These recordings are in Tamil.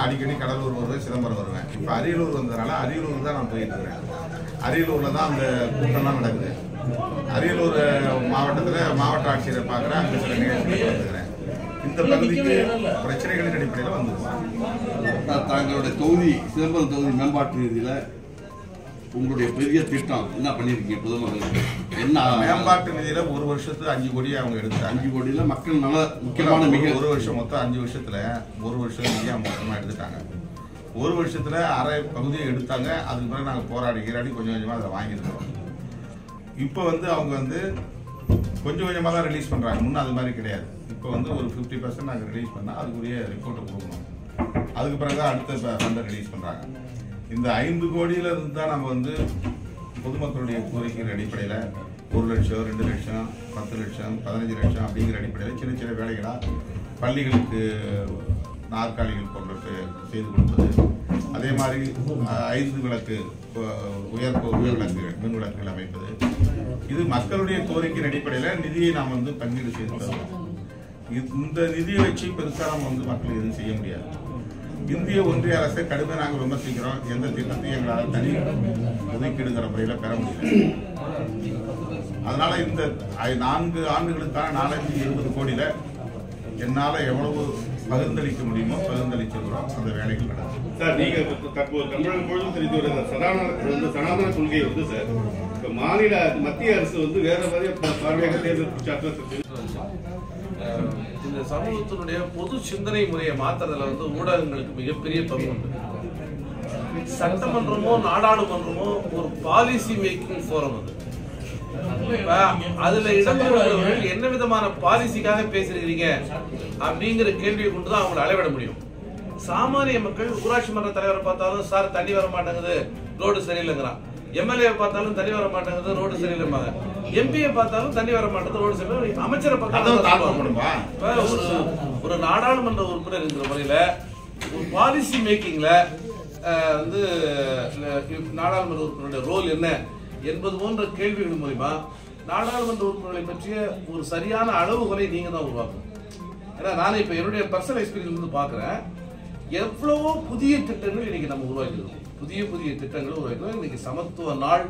அடிக்கடி கடலூர் வருவேன் சிதம்பரம் வருவேன் இப்போ அரியலூர் வந்ததுனால அரியலூர் தான் நான் போயிட்டு இருக்கிறேன் அரியலூரில் தான் அந்த கூட்டம்லாம் நடக்குது அரியலூர் மாவட்டத்தில் மாவட்ட ஆட்சியரை பார்க்குறேன் அங்கே சில நிகழ்ச்சிகளுக்கு வந்துக்கிறேன் இந்த பகுதிக்கு பிரச்சனைகளின் அடிப்படையில் வந்துருவோம் தா- தங்களுடைய தொகுதி சிதம்பரம் தொகுதி மேம்பாட்டு நிதியில உங்களுடைய பெரிய திட்டம் என்ன பண்ணிருக்கீங்க பொதுமக்களுக்கு என்ன மேம்பாட்டு நிதியில ஒரு வருஷத்துக்கு அஞ்சு கோடி அவங்க எடுத்தாங்க அஞ்சு கோடியில மக்கள் நல முக்கியமான மிக ஒரு வருஷம் மொத்தம் அஞ்சு வருஷத்துல ஒரு வருஷம் நிதியா மொத்தமா எடுத்துட்டாங்க ஒரு வருஷத்துல அரை பகுதியை எடுத்தாங்க அதுக்கு பிறகு நாங்க போராடி கீராடி கொஞ்சம் கொஞ்சமா அதை வாங்கியிருக்கிறோம் இப்போ வந்து அவங்க வந்து கொஞ்சம் கொஞ்சமாக தான் ரிலீஸ் பண்றாங்க முன்ன அது மாதிரி கிடையாது இப்போ வந்து ஒரு ஃபிஃப்டி பர்சன்ட் நாங்கள் ரிலீஸ் பண்ணால் அதுக்குரிய ரிப்போர்ட்டை கொடுக்கணும் அதுக்கு பிறகு தான் அடுத்த ஃபண்டை ரிலீஸ் பண்றாங்க இந்த ஐந்து கோடியில இருந்து தான் நம்ம வந்து பொதுமக்களுடைய கோரிக்கையின் அடிப்படையில் ஒரு லட்சம் ரெண்டு லட்சம் பத்து லட்சம் பதினஞ்சு லட்சம் அப்படிங்கிற அடிப்படையில் சின்ன சின்ன வேலைகளா பள்ளிகளுக்கு நாற்காலிகள் போன்றவற்றை செய்து கொடுப்பது அதே மாதிரி அஹ், ஐந்து விளக்கு அஹ், உயர் கோ- உயர் விளக்குகள் மின் விளக்குகள் அமைப்பது இது மக்களுடைய கோரிக்கையின் அடிப்படையில் நிதியை நாம் வந்து பங்கீடு செய்து தருவோம் இது- இந்த நிதியை வச்சு பெருசாக நம்ம வந்து மக்கள் எதுவும் செய்ய முடியாது இந்திய ஒன்றிய அரசை கடுமையாக நாங்கள் விமர்சிக்கிறோம் எந்த திட்டத்தையும் எங்களால் தனி ஒதுக்கீடுங்கிற முறையில் பெற முடியல அதனால இந்த ஐ- நான்கு ஆண்டுகளுக்கான நானூற்றி இருபது கோடியில என்னால எவ்வளவு பகிர்ந்தளிக்க முடியுமோ பகிர்ந்தளிச்சிருக்கிறோம் அந்த வேலைகள் நடக்கும் சார் நீங்க இப்ப தற்போது தமிழகம் முழுவதும் தெரிந்து வருகிற சனாதன இந்த சனாதன கொள்கை வந்து சார் இப்ப மாநில மத்திய அரசு வந்து வேற மாதிரி பார்வையாக தேர்தல் பிரச்சாரத்தில் அஹ் இந்த சமூகத்தினுடைய பொது சிந்தனை முறையை மாத்துறதுல வந்து ஊடகங்களுக்கு மிகப்பெரிய பங்கு உண்டு சட்டமன்றமோ நாடாளுமன்றமோ ஒரு பாலிசி மேக்கிங் ஃபோரம் அது இப்ப அதுல இடம்பெறுபவர்கள் என்ன விதமான பாலிசிக்காக பேசுறீங்க அப்படிங்கிற கேள்வியை கொண்டு தான் அவங்களை அளவிட முடியும் சாமானிய மக்கள் ஊராட்சி மன்ற தலைவரை பார்த்தாலும் சார் தண்ணி வர மாட்டேங்குது ரோடு சரியில்லைங்கிறான் எம்எல்ஏ பார்த்தாலும் தண்ணி வர மாட்டேங்குது ரோடு சரியில்லைம்பாங்க எம்பியை பார்த்தாலும் தண்ணி வர மாட்டேங்குது ரோடு சரியில்லை அமைச்சரை அதான் பார்த்தாலும் தாழ்த்தப்படும்பா. இப்ப ஒரு ஒரு நாடாளுமன்ற உறுப்பினர் என்கிற முறையில ஒரு பாலிசி மேக்கிங்ல வந்து அஹ், நாடாளுமன்ற உறுப்பினருடைய ரோல் என்ன என்பது போன்ற கேள்விகள் மூலியமா நாடாளுமன்ற உறுப்பினர்களை பற்றிய ஒரு சரியான அளவுகளை நீங்க தான் உருவாக்கணும் ஏன்னா நானே இப்ப என்னுடைய பர்சனல் எக்ஸ்பீரியன்ஸ் வந்து பாக்குறேன் எவ்வளவோ புதிய திட்டங்கள் இன்னைக்கு நம்ம உருவாக்கிருக்கோம் புதிய புதிய திட்டங்களை உருவாக்கிறோம் இன்னைக்கு சமத்துவ நாள்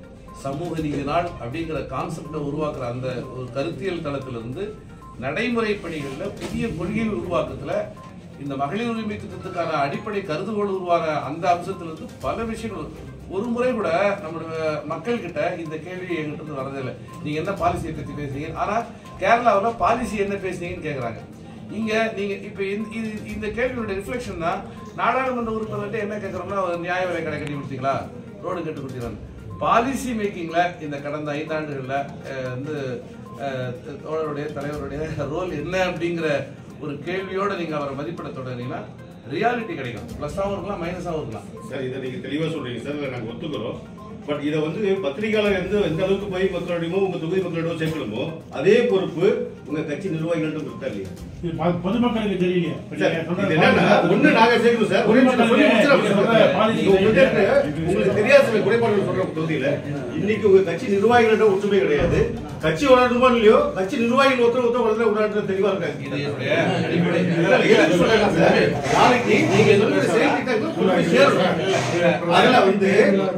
சமூக நீதி நாள் அப்படிங்கிற கான்செப்டை உருவாக்குற அந்த ஒரு கருத்தியல் தளத்திலிருந்து நடைமுறை பணிகள்ல புதிய கொள்கை உருவாக்கத்துல இந்த மகளிர் உரிமை திட்டத்துக்கான அடிப்படை கருதுகோள் உருவான அந்த அம்சத்திலிருந்து பல விஷயங்கள் ஒரு முறை கூட நம்மளுடைய மக்கள் கிட்ட இந்த கேள்வி எங்கிட்ட இருந்து வரதே இல்லை நீங்க என்ன பாலிசியை பத்தி பேசுறீங்க ஆனா கேரளாவுல பாலிசி என்ன பேசுறீங்கன்னு கேக்குறாங்க இங்க நீங்க இப்ப இந்த- இது- இந்த கேள்வியோட ரிஃப்ளெக்ஷன் தான் நாடாளுமன்ற உறுப்பினர்கிட்ட என்ன கேட்கறோம்னா ஒரு நியாய விலை கடை கட்டி கொடுத்தீங்களா ரோடு கட்டி கொடுத்தீங்களா பாலிசி மேக்கிங்ல இந்த கடந்த ஐந்தாண்டுகள்ல அஹ், வந்து அஹ், தோழருடைய தலைவருடைய ரோல் என்ன அப்படிங்கிற ஒரு கேள்வியோட நீங்க அவரை மதிப்பிட தொடங்கினீங்கன்னா ரியாலிட்டி கிடைக்கும் பிளஸ்ஸாகவும் இருக்கலாம் மைனஸாகவும் இருக்கலாம் சார் இதை நீங்க தெளிவா சொல்றீங்க சார் இதை நாங்க ஒத்துக்கிறோம் பட் இதை வந்து பத்திரிகையாளர் எந்த எந்த அளவுக்கு போய் மக்களிடமோ உங்க தொகுதி மக்களிடமோ சேர்க்கணுமோ அதே பொறுப்பு உங்க கட்சி நிர்வாகிகளிடம் இருக்கா இல்லையா இது ப- பொதுமக்களுக்கு தெரியலையே இப்ப சார், நீங்க சொல்ற இது என்னன்னா, பாலிசி- ஒண்ணு நாங்க சேர்க்கணும் சார். ஒரே நிமிஷம் சொல்லி முடிச்சிடலாம் சார். நீங்க உங்கள்ட்ட இருக்க- உங்களுக்கு தெரியாத சில குறைபாடுகள் சொல்ற தொகுதியில, இன்னைக்கு உங்க கட்சி நிர்வாகிகளிடம் ஒற்றுமை கிடையாது கட்சி வளரணுமோ இல்லையோ கட்சி நிர்வாகிகள் ஒருத்தர் ஒருத்தர் வளர்ந்து உடாட்டு தெளிவா இருக்காங்க இது என்னுடைய அடிப்படை இல்ல, இல்ல, எதுக்கு சொல்றேன்னா சார், நாளைக்கு நீங்க சொல்ற செயல்திட்டங்கள் கொண்டு போய் சேரணும். அதுல வந்து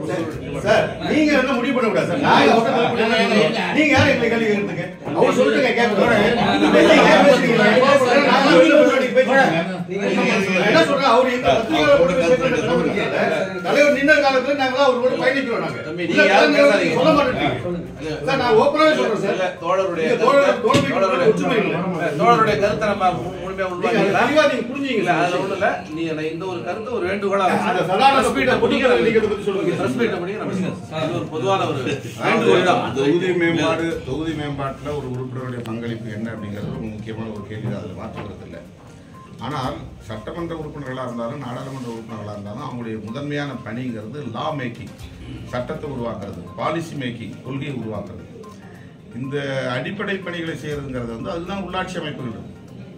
சார் நீங்க என்ன முடிவு பண்ண கூடாது சார் நாங்க அவர்ட்ட help பண்ணணும். நீங்க யாரும் எங்களை கேள்வி கேட்கறதுக்கு அவர் சொல்லிட்டு கேட்கறோம் நீங்க ஏன் பேசுறீங்க நாங்க வீட்டுல முன்னாடி பேசுறீங்க நான் என்ன சொல்றேன் அவர் எங்க பத்திரிகையாளர் கூட பேசுற நடவடிக்கை இல்ல. தலைவர் நின்ற காலத்துல நாங்களா அவரோட பயணிக்கிறோம் நாங்க தம்பி, இல்ல, நீங்க யாரும் தலைவர் பேசாதீங்க. சொல்ல மாட்டேங்கிறீங்க சார் நான் ஓப்பனாவே சொல்றேன் சார் இல்ல, தோழருடைய நீங்க தோழர் கருத்தை- தோழமைக்கு தோழருடைய- ஒற்றுமை இல்லை தோழருடைய கருத்தை நம்ம முழுமையா நீங்க உள்வாங்கிக்கலாம். தெளிவா நீங்க இல்ல, புரிஞ்சுங்களா அதுல ஒண்ணும் இல்ல. நீ நான் இந்த ஒரு கருத்தை ஒரு வேண்டுகோளா வச்சு- அந்த சதானந்த press meet அ பீட முடிக்க புதுக்கலை நம்ம- நீக்கிறத பத்தி சொல்லுங்க. press meet அ முடிக்க நம்ம- இது ஒரு பொதுவான ஒரு வேண்டுகோள் தான். தொகுதி மேம்பாடு தொகுதி மேம்பாட்டுல ஒரு உறுப்பினருடைய பங்களிப்பு என்ன அப்படிங்கிறது ஒரு முக்கியமான ஒரு கேள்வி தான் அதில் மாற்றுகிறது இல்லை ஆனால் சட்டமன்ற உறுப்பினர்களாக இருந்தாலும் நாடாளுமன்ற உறுப்பினர்களாக இருந்தாலும் அவங்களுடைய முதன்மையான பணிங்கிறது லா மேக்கிங் சட்டத்தை உருவாக்குறது பாலிசி மேக்கிங் கொள்கையை உருவாக்குறது இந்த அடிப்படை பணிகளை செய்யறதுங்கிறது வந்து அதுதான் உள்ளாட்சி அமைப்புகள் இருக்கு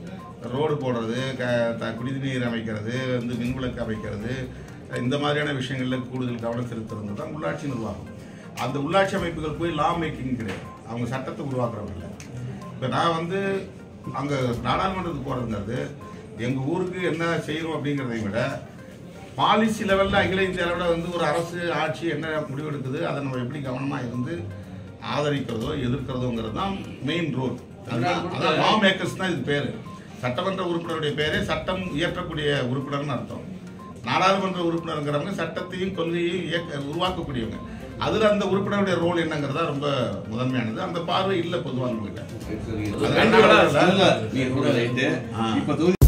ரோடு போடுறது க த- குடிநீர் அமைக்கிறது வந்து மின்விளக்கு அமைக்கிறது இந்த மாதிரியான விஷயங்களில் கூடுதல் கவனம் செலுத்துறது தான் உள்ளாட்சி நிர்வாகம் அந்த உள்ளாட்சி அமைப்புகள் போய் லா மேக்கிங் கிடையாது அவங்க சட்டத்தை உருவாக்குறவங்க இல்லை இப்போ நான் வந்து அங்கே நாடாளுமன்றத்துக்கு போகிறதுங்கிறது எங்க ஊருக்கு என்ன செய்யறோம் அப்படிங்கிறதை விட பாலிசி லெவல்ல அகில இந்திய அளவில் வந்து ஒரு அரசு ஆட்சி என்ன முடிவெடுக்குது அதை நம்ம எப்படி கவனமா இருந்து ஆதரிக்கிறதோ எதிர்க்கிறதோங்கிறது தான் மெயின் ரோல் அதான் லா மேக்கர்ஸ் தான் இது பேரு சட்டமன்ற உறுப்பினருடைய பேரே சட்டம் இயற்றக்கூடிய உறுப்பினர்னு அர்த்தம் நாடாளுமன்ற உறுப்பினருங்கிறவங்க சட்டத்தையும் கொள்கையையும் இயக்க உருவாக்கக்கூடியவங்க அதுல அந்த உறுப்பினருடைய ரோல் என்னங்கிறதா ரொம்ப முதன்மையானது அந்த பார்வை இல்ல பொதுவா நம்ம கிட்ட சரி, சரி. அது ரெண்டு வேலை இல்ல. இல்ல, நீங்க சொல்ற ரைட்டு. இப்ப தொகுதி